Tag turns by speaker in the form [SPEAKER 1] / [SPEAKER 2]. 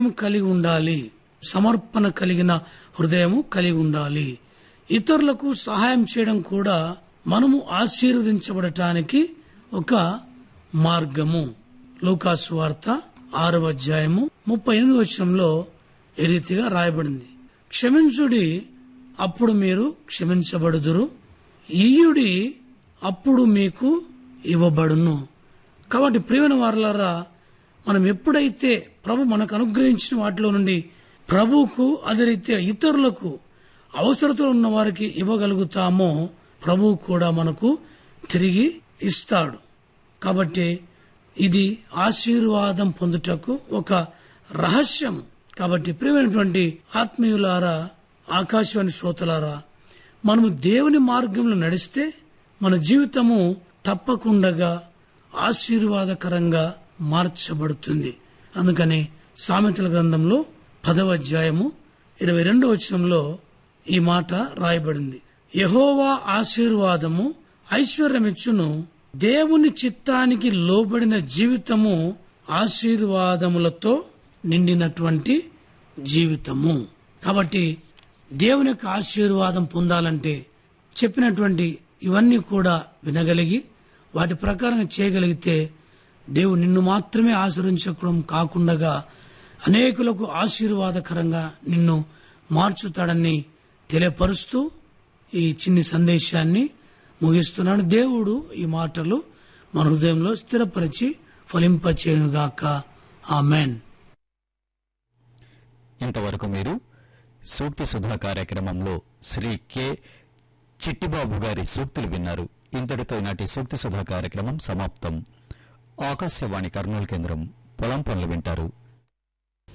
[SPEAKER 1] కలిగి ఉండాలి సమర్పణ కలిగిన హృదయము కలిగి ఉండాలి ఇతరులకు సహాయం చేయడం కూడా మనము ఆశీర్వదించబడటానికి ఒక మార్గము లూకాసు వార్త ఆరవ అధ్యాయము ముప్పై ఎనిమిది వచనంలో ఈ రీతిగా రాయబడింది క్షమించుడి అప్పుడు మీరు క్షమించబడుదురు ఇయ్యుడి అప్పుడు మీకు ఇవ్వబడును కాబట్టి ప్రియమైన వారలారా మనం ఎప్పుడైతే ప్రభు మనకు అనుగ్రహించిన వాటిలో నుండి ప్రభువుకు అదే రీత్యా ఇతరులకు అవసరతలో ఉన్న వారికి ఇవ్వగలుగుతామో ప్రభువు కూడా మనకు తిరిగి ఇస్తాడు కాబట్టి ఇది ఆశీర్వాదం పొందుటకు ఒక రహస్యం కాబట్టి ప్రియమైనటువంటి ఆత్మీయులారా ఆకాశవాణి శ్రోతలారా మనము దేవుని మార్గంలో నడిస్తే మన జీవితము తప్పకుండా ఆశీర్వాదకరంగా మార్చబడుతుంది అందుకని సామెతల గ్రంథంలో పదవ అధ్యాయము ఇరవై రెండో వచనంలో ఈ మాట రాయబడింది యహోవా ఆశీర్వాదము ఐశ్వర్యమిచ్చును దేవుని చిత్తానికి లోబడిన జీవితము ఆశీర్వాదములతో నిండినటువంటి జీవితము కాబట్టి దేవుని యొక్క ఆశీర్వాదం పొందాలంటే చెప్పినటువంటి ఇవన్నీ కూడా వినగలిగి వాటి ప్రకారం చేయగలిగితే దేవుడు నిన్ను మాత్రమే ఆశ్రయించడం కాకుండా అనేకులకు ఆశీర్వాదకరంగా నిన్ను మార్చుతాడని తెలియపరుస్తూ ఈ చిన్ని సందేశాన్ని ముగిస్తున్నాడు దేవుడు ఈ మాటలు మన హృదయంలో స్థిరపరిచి ఫలింపచేయునుగాక ఆమెన్
[SPEAKER 2] ఇంతవరకు మీరు సూక్తి సుధా కార్యక్రమంలో శ్రీ కె చిట్టిబాబు గారి సూక్తులు విన్నారు ఇంతటితో ఈనాటి సూక్తి సుధా కార్యక్రమం సమాప్తం ఆకాశవాణి కర్నూలు కేంద్రం పొలం పనులు వింటారు